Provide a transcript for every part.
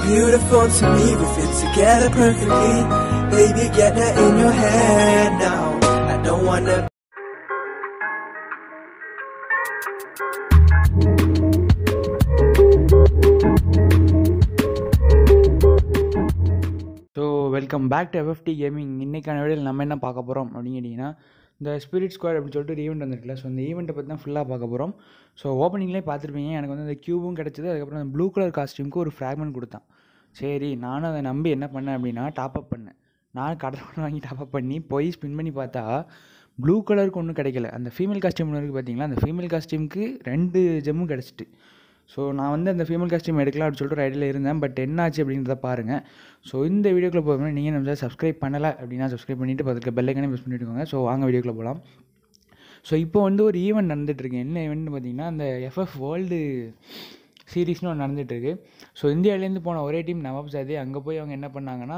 beautiful to me. We fit together perfectly. Baby, get that in your head now. I don't wanna so welcome back to FFT gaming இன்றைக்கான வீடியோவில் நம்ம என்ன பார்க்க போகிறோம் அப்படின்னு கேட்டிங்கன்னா இந்த ஸ்பிரிட் ஸ்குவாட் அப்படின்னு சொல்லிட்டு ஒரு ஈவெண்ட் வந்துருக்குல்ல ஸோ இந்த ஈவெண்ட்டை பற்றி தான் ஃபுல்லாக பார்க்க போகிறோம் ஸோ ஓப்பனிங்லேயே பார்த்துருப்பீங்க எனக்கு வந்து அந்த க்யூபும் கிடச்சிது அதுக்கப்புறம் அந்த ப்ளூ கலர் காஸ்டியூமுக்கு ஒரு ஃப்ராக்மெண்ட் கொடுத்தான் சரி நானும் அதை நம்பி என்ன பண்ணேன் அப்படின்னா டாப் அப் பண்ணேன் நான் கடை வாங்கி டாப் அப் பண்ணி போய் ஸ்பின் பண்ணி பார்த்தா ப்ளூ கலருக்கு ஒன்றும் கிடைக்கல அந்த ஃபீமேல் காஸ்டியூம் ஒன்று இருக்குது பார்த்தீங்களா அந்த ஃபீமேல் காஸ்டியூமுக்கு ரெண்டு ஜெம்மும் கிடச்சிட்டு ஸோ நான் வந்து அந்த ஃபீமேல் காஸ்டியூம் எடுக்கலாம் அப்படின்னு சொல்லிட்டு ஒரு ஐடியில் இருந்தேன் பட் என்ன ஆச்சு அப்படின்றத பாருங்கள் ஸோ இந்த வீடியோக்குள்ளே போகணும் நீங்கள் நம்ம சப்ஸ்கிரைப் பண்ணலை அப்படின்னா சப்ஸ்கிரைப் பண்ணிவிட்டு பக்கத்தில் பெல்லைக்கானே ப்ரெஸ் பண்ணிட்டுக்கோங்க ஸோ வாங்க வீடியோக்குள்ளே போகலாம் ஸோ இப்போ வந்து ஒரு ஈவெண்ட் நடந்துகிட்ருக்கு என்ன ஈவெண்ட்னு பார்த்தீங்கன்னா அந்த எஃப்எஃப் வேர்ல்டு சீரீஸ்னு ஒன்று நடந்துகிட்ருக்கு ஸோ இந்தியாவிலேருந்து போன ஒரே டீம் நவாப் சாதி அங்கே போய் அவங்க என்ன பண்ணாங்கன்னா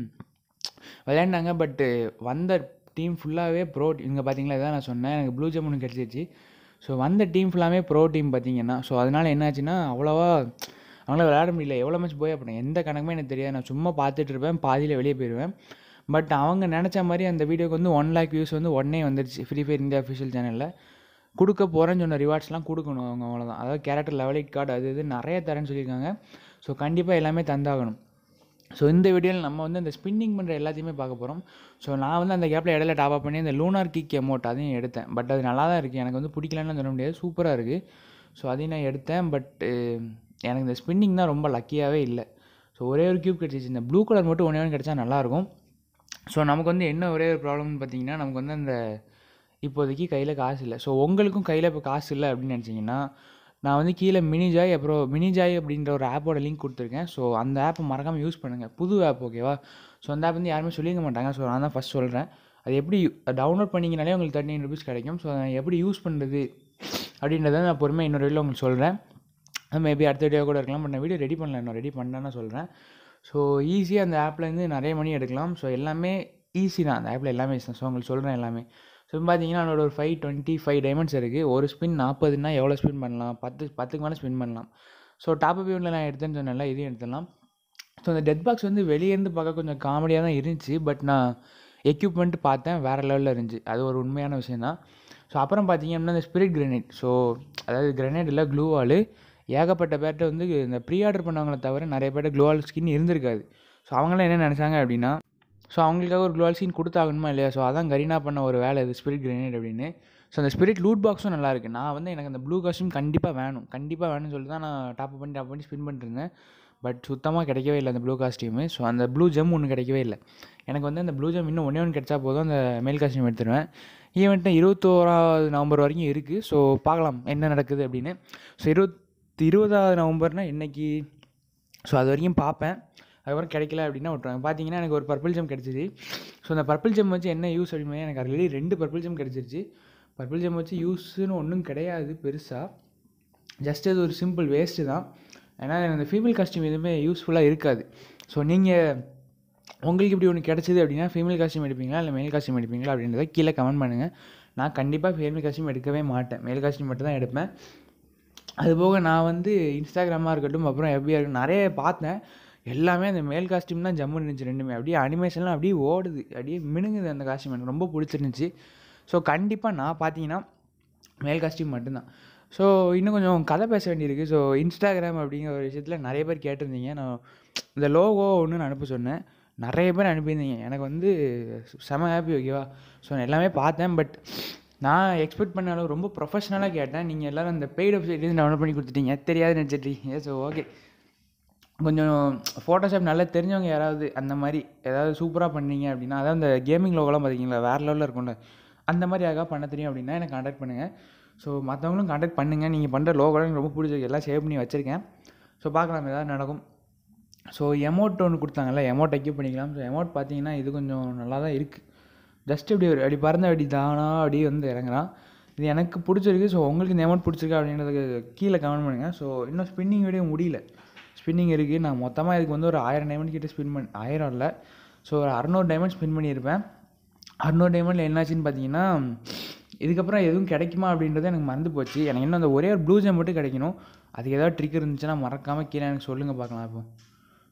விளையாண்டாங்க பட்டு வந்த டீம் ஃபுல்லாகவே ப்ரோ இங்கே பார்த்தீங்களா இதான் நான் சொன்னேன் எனக்கு ப்ளூ ஜெம் ஒன்று கிடச்சிருச்சு ஸோ வந்த டீம் ஃபுல்லாமே ப்ரோ டீம் பார்த்தீங்கன்னா ஸோ அதனால் என்னாச்சுன்னா அவ்வளோவா அவங்களால விளையாட முடியல எவ்வளோ மேட்ச் போய் அப்படி எந்த கணக்குமே எனக்கு தெரியாது நான் சும்மா பார்த்துட்டு இருப்பேன் பாதியில் வெளியே போயிடுவேன் பட் அவங்க நினச்ச மாதிரி அந்த வீடியோக்கு வந்து ஒன் லேக் வியூஸ் வந்து உடனே வந்துடுச்சு ஃப்ரீ ஃபயர் இந்தியா அஃபிஷியல் சேனலில் கொடுக்க போகிறேன்னு சொன்ன ரிவார்ட்ஸ்லாம் கொடுக்கணும் அவங்க அவ்வளோதான் அதாவது கேரக்டர் லெவலிக் கார்டு அது இது நிறைய தரேன்னு சொல்லியிருக்காங்க ஸோ கண்டிப்பாக எல்லாமே தந்தாகணும் ஸோ இந்த வீடியோவில் நம்ம வந்து அந்த ஸ்பின்னிங் பண்ணுற எல்லாத்தையுமே பார்க்க போகிறோம் ஸோ நான் வந்து அந்த கேப்பில் இடையில டாப் அப் பண்ணி அந்த லூனார் கிக் எமௌண்ட் அதையும் எடுத்தேன் பட் அது நல்லா தான் இருக்குது எனக்கு வந்து பிடிக்கலன்னு சொல்ல முடியாது சூப்பராக இருக்குது ஸோ அதையும் நான் எடுத்தேன் பட் எனக்கு இந்த ஸ்பின்னிங் தான் ரொம்ப லக்கியாகவே இல்லை ஸோ ஒரே ஒரு கியூப் கிடச்சிச்சு இந்த ப்ளூ கலர் மட்டும் ஒன்றே ஒன்று கிடச்சா நல்லாயிருக்கும் ஸோ நமக்கு வந்து என்ன ஒரே ஒரு ப்ராப்ளம்னு பார்த்தீங்கன்னா நமக்கு வந்து அந்த இப்போதைக்கு கையில் காசு இல்லை ஸோ உங்களுக்கும் கையில் இப்போ காசு இல்லை அப்படின்னு நினச்சிங்கன்னா நான் வந்து கீழே மினிஜாய் அப்புறம் மினிஜாய் அப்படின்ற ஒரு ஆப்போட லிங்க் கொடுத்துருக்கேன் ஸோ அந்த ஆப்பை மறக்காமல் யூஸ் பண்ணுங்கள் புது ஆப் ஓகேவா ஸோ அந்த ஆப் வந்து யாருமே சொல்லிக்க மாட்டாங்க ஸோ நான் தான் ஃபஸ்ட் சொல்கிறேன் அது எப்படி டவுன்லோட் பண்ணிங்கனாலே உங்களுக்கு தேர்ட்டி நைன் ருபீஸ் கிடைக்கும் ஸோ அதை எப்படி யூஸ் பண்ணுறது அப்படின்றத நான் பொறுமையாக இன்னொரு வீடியோ உங்களுக்கு சொல்கிறேன் மேபி அடுத்த வீடியோ கூட இருக்கலாம் பட் நான் வீடியோ ரெடி பண்ணல இன்னும் ரெடி பண்ணேன்னு சொல்கிறேன் ஸோ ஈஸியாக அந்த ஆப்லேருந்து நிறைய மணி எடுக்கலாம் ஸோ எல்லாமே ஈஸி தான் அந்த ஆப்பில் எல்லாமே ஈஸி தான் ஸோ உங்களுக்கு சொல்கிறேன் எல்லாமே ஸோ இப்போ பார்த்தீங்கன்னா என்னோட ஒரு ஃபைவ் டுவெண்ட்டி ஃபைவ் டைமண்ட்ஸ் இருக்குது ஒரு ஸ்பின் நாற்பதுனா எவ்வளோ ஸ்பின் பண்ணலாம் பத்து பத்துக்கு மேலே ஸ்பின் பண்ணலாம் ஸோ டாப் அப் யூனில் நான் எடுத்தேன்னு சொன்னேன்ல இதையும் எடுத்துடலாம் ஸோ அந்த டெத் பாக்ஸ் வந்து வெளியேருந்து பார்க்க கொஞ்சம் காமெடியாக தான் இருந்துச்சு பட் நான் எக்யூப்மெண்ட் பார்த்தேன் வேறு லெவலில் இருந்துச்சு அது ஒரு உண்மையான விஷயம் தான் ஸோ அப்புறம் பார்த்தீங்க அப்படின்னா இந்த ஸ்பிரிட் கிரனேட் ஸோ அதாவது கிரனேட் இல்லை க்ளூவால் ஏகப்பட்ட பேர்கிட்ட வந்து இந்த ப்ரீ ஆர்டர் பண்ணவங்கள தவிர நிறைய பேர்ட்ட க்ளோவால் ஸ்கின் இருந்திருக்காது ஸோ அவங்களாம் என்ன நினச்சாங்க அப்படின்னா ஸோ அவங்களுக்காக ஒரு க்ளோவால் ஸ்கின் கொடுத்தாகணுமா இல்லையா ஸோ அதான் கரீனா பண்ண ஒரு வேலை இது ஸ்பிரிட் கிரனேட் அப்படின்னு ஸோ அந்த ஸ்பிரிட் லூட் பாக்ஸும் நல்லா இருக்குது நான் வந்து எனக்கு அந்த ப்ளூ காஸ்டியூம் கண்டிப்பாக வேணும் கண்டிப்பாக வேணும்னு சொல்லிட்டு தான் நான் டாப் பண்ணி டாப் பண்ணி ஸ்பின் பண்ணிருந்தேன் பட் சுத்தமாக கிடைக்கவே இல்லை அந்த ப்ளூ காஸ்டியூமு ஸோ அந்த ப்ளூ ஜெம் ஒன்று கிடைக்கவே இல்லை எனக்கு வந்து அந்த ப்ளூ ஜெம் இன்னும் ஒன்றே ஒன்று கிடச்சா போதும் அந்த மேல் காஸ்டியூம் எடுத்துருவேன் ஈவெண்ட்டு இருபத்தோராவது நவம்பர் வரைக்கும் இருக்குது ஸோ பார்க்கலாம் என்ன நடக்குது அப்படின்னு ஸோ இருபத்தி இருபதாவது நவம்பர்னால் என்னைக்கு ஸோ அது வரைக்கும் பார்ப்பேன் அதுக்கப்புறம் கிடைக்கல அப்படின்னா விட்ருவாங்க பார்த்தீங்கன்னா எனக்கு ஒரு பர்பிள் ஜெம் கிடச்சிது ஸோ அந்த பர்பிள் ஜெம் வச்சு என்ன யூஸ் அப்படின்னா எனக்கு ஆல்ரெடி ரெண்டு பர்பிள் ஜெம் கிடச்சிருச்சு பர்பிள் ஜெம் வச்சு யூஸ்னு ஒன்றும் கிடையாது பெருசாக ஜஸ்ட் அது ஒரு சிம்பிள் வேஸ்ட்டு தான் ஏன்னா அந்த ஃபீமேல் காஸ்டியூம் எதுவுமே யூஸ்ஃபுல்லாக இருக்காது ஸோ நீங்கள் உங்களுக்கு இப்படி ஒன்று கிடச்சிது அப்படின்னா ஃபீமேல் காஸ்டியூம் எடுப்பீங்களா இல்லை மேல் காஸ்டியூம் எடுப்பீங்களா அப்படின்றத கீழே கமெண்ட் பண்ணுங்கள் நான் கண்டிப்பாக ஃபீமேல் காஸ்டியூம் எடுக்கவே மாட்டேன் மேல் காஸ்டியூம் மட்டும் தான் எடுப்பேன் அதுபோக நான் வந்து இன்ஸ்டாகிராமாக இருக்கட்டும் அப்புறம் எஃபியாக இருக்கட்டும் நிறைய பார்த்தேன் எல்லாமே அந்த மேல் காஸ்டியூம் தான் ஜம்முன்னு இருந்துச்சு ரெண்டுமே அப்படியே அனிமேஷன்லாம் அப்படியே ஓடுது அப்படியே மினுங்குது அந்த காஸ்டியூம் எனக்கு ரொம்ப பிடிச்சிருந்துச்சி ஸோ கண்டிப்பாக நான் பார்த்தீங்கன்னா மேல் காஸ்டியூம் மட்டும்தான் ஸோ இன்னும் கொஞ்சம் கதை பேச வேண்டியிருக்கு ஸோ இன்ஸ்டாகிராம் அப்படிங்கிற ஒரு விஷயத்தில் நிறைய பேர் கேட்டிருந்தீங்க நான் இந்த லோகோ ஒன்று நான் அனுப்ப சொன்னேன் நிறைய பேர் அனுப்பியிருந்தீங்க எனக்கு வந்து செம ஹாப்பி ஓகேவா ஸோ நான் எல்லாமே பார்த்தேன் பட் நான் எக்ஸ்பெக்ட் பண்ண அளவு ரொம்ப ப்ரொஃபஷனலாக கேட்டேன் நீங்கள் எல்லோரும் அந்த பெய்ட் வெப்சைட்லேருந்து டவுன்லோட் பண்ணி கொடுத்துட்டீங்க தெரியாது நினச்சிட்ருக்கீங்க ஸோ ஓகே கொஞ்சம் ஃபோட்டோஷாப் நல்லா தெரிஞ்சவங்க யாராவது அந்த மாதிரி ஏதாவது சூப்பராக பண்ணீங்க அப்படின்னா அதாவது இந்த கேமிங் லோகோலாம் பார்த்தீங்களா வேறு லெவலில் இருக்கும்ல அந்த மாதிரி யாராவது பண்ண தெரியும் அப்படின்னா எனக்கு காண்டாக்ட் பண்ணுங்கள் ஸோ மற்றவங்களும் காண்டாக்ட் பண்ணுங்கள் நீங்கள் பண்ணுற லோகோலாம் எனக்கு ரொம்ப பிடிச்சிருக்கு எல்லாம் சேவ் பண்ணி வச்சுருக்கேன் ஸோ பார்க்கலாம் ஏதாவது நடக்கும் ஸோ எமௌண்ட் ஒன்று கொடுத்தாங்கல்ல எமௌண்ட் அக்யூப் பண்ணிக்கலாம் ஸோ எமௌண்ட் பார்த்தீங்கன்னா இது கொஞ்சம் நல்லா தான் இருக்குது ஜஸ்ட் இப்படி ஒரு அப்படி பறந்து அப்படி தானா அப்படி வந்து இறங்குறான் இது எனக்கு பிடிச்சிருக்கு ஸோ உங்களுக்கு இந்த எமௌண்ட் பிடிச்சிருக்கா அப்படின்றதுக்கு கீழே கமெண்ட் பண்ணுங்கள் ஸோ இன்னும் ஸ்பின்னிங் வீடியோ முடியல ஸ்பின்னிங் இருக்குது நான் மொத்தமாக இதுக்கு வந்து ஒரு ஆயிரம் டைமண்ட் கிட்ட ஸ்பின் பண்ணி ஆயிரம் இல்லை ஸோ ஒரு அறநூறு டைமண்ட் ஸ்பின் பண்ணியிருப்பேன் அறநூறு டைமண்டில் என்னாச்சுன்னு பார்த்தீங்கன்னா இதுக்கப்புறம் எதுவும் கிடைக்குமா அப்படின்றது எனக்கு மறந்து போச்சு எனக்கு இன்னும் அந்த ஒரே ஒரு ப்ளூ ஜெம் மட்டும் கிடைக்கணும் அதுக்கு ஏதாவது ட்ரிக் இருந்துச்சுன்னா மறக்காமல் கீழே எனக்கு சொல்லுங்கள் பார்க்கலாம் இப்போ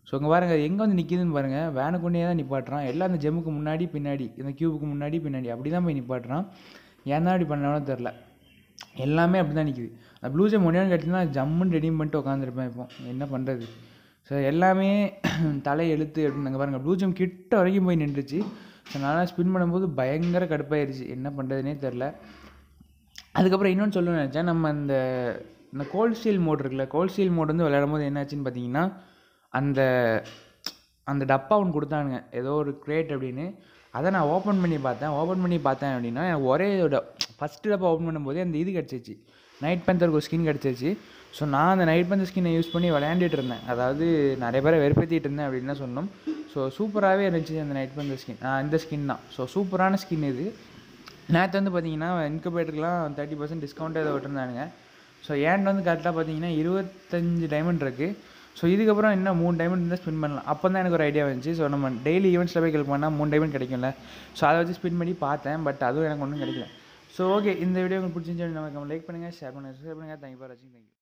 ஸோ இங்கே பாருங்கள் எங்கே வந்து நிற்கிதுன்னு பாருங்கள் வேனுக்குள்ளேயே தான் நிப்பாட்டுறான் எல்லாம் அந்த ஜெம்முக்கு முன்னாடி பின்னாடி இந்த கியூபுக்கு முன்னாடி பின்னாடி அப்படி தான் போய் நிப்பாட்டுறான் ஏன் தான் அப்படி பண்ணாலும் தெரில எல்லாமே அப்படி தான் நிற்கிது அந்த ப்ளூ ஜெம் ஒன்றியான்னு கேட்டிங்கன்னா ஜம்முன்னு ரெடி பண்ணிட்டு உட்காந்துருப்பேன் இப்போ என்ன பண்ணுறது ஸோ எல்லாமே தலை எழுத்து அப்படின்னு அங்கே பாருங்கள் ப்ளூ ஜெம் கிட்ட வரைக்கும் போய் நின்றுச்சு ஸோ நான் ஸ்பின் பண்ணும்போது பயங்கர கடுப்பாயிருச்சு என்ன பண்ணுறதுனே தெரில அதுக்கப்புறம் இன்னொன்று சொல்லணும்னு நினச்சேன் நம்ம இந்த இந்த கோல்ட் ஸ்டீல் மோட் இருக்குல்ல கோல்ட் ஸ்டீல் மோட் வந்து விளையாடும் போது என்னாச்சுன்னு பார்த்தீங்கன்னா அந்த அந்த டப்பா ஒன்று கொடுத்தானுங்க ஏதோ ஒரு கிரேட் அப்படின்னு அதை நான் ஓப்பன் பண்ணி பார்த்தேன் ஓப்பன் பண்ணி பார்த்தேன் அப்படின்னா எனக்கு ஒரே இதோட ஃபஸ்ட்டு டப்பா ஓப்பன் பண்ணும்போதே அந்த இது கிடச்சிச்சு நைட் பேந்தருக்கு ஒரு ஸ்கின் கிடச்சிச்சு ஸோ நான் அந்த நைட் பேந்தர் ஸ்கின்னை யூஸ் பண்ணி விளையாண்டுட்டு இருந்தேன் அதாவது நிறைய பேரை வெறுப்பேற்றிட்டு இருந்தேன் அப்படின்னு தான் சொன்னோம் ஸோ சூப்பராகவே இருந்துச்சு அந்த நைட் பேந்தர் ஸ்கின் இந்த ஸ்கின் தான் ஸோ சூப்பரான ஸ்கின் இது நேற்று வந்து பார்த்தீங்கன்னா இன்குபேட்டருக்குலாம் தேர்ட்டி பர்சன்ட் டிஸ்கவுண்ட் ஏதோ விட்டுருந்தானுங்க ஸோ ஏன்ட் வந்து கரெக்டாக பார்த்தீங்கன்னா இருபத்தஞ்சு டைமண்ட் இருக்குது ஸோ இதுக்கப்புறம் இன்னும் மூணு டைமண்ட் இருந்தால் ஸ்பின் பண்ணலாம் அப்போ தான் எனக்கு ஒரு ஐடியா வந்துச்சு ஸோ நம்ம டெய்லி ஈவெண்ட்ஸில் போய் கிளிக் பண்ணால் மூணு டைமண்ட் கிடைக்கும்ல ஸோ அதை வச்சு ஸ்பின் பண்ணி பார்த்தேன் பட் அதுவும் எனக்கு ஒன்றும் கிடைக்கல ஸோ ஓகே இந்த வீடியோ உங்களுக்கு பிடிச்சிருந்துச்சு நம்ம லைக் பண்ணுங்கள் ஷேர் பண்ணுங்கள் சப்ஸ்கிரைப் பண்ணுங்கள் தேங்க்யூ ஃபார் வாட்சிங் தேங்க்யூ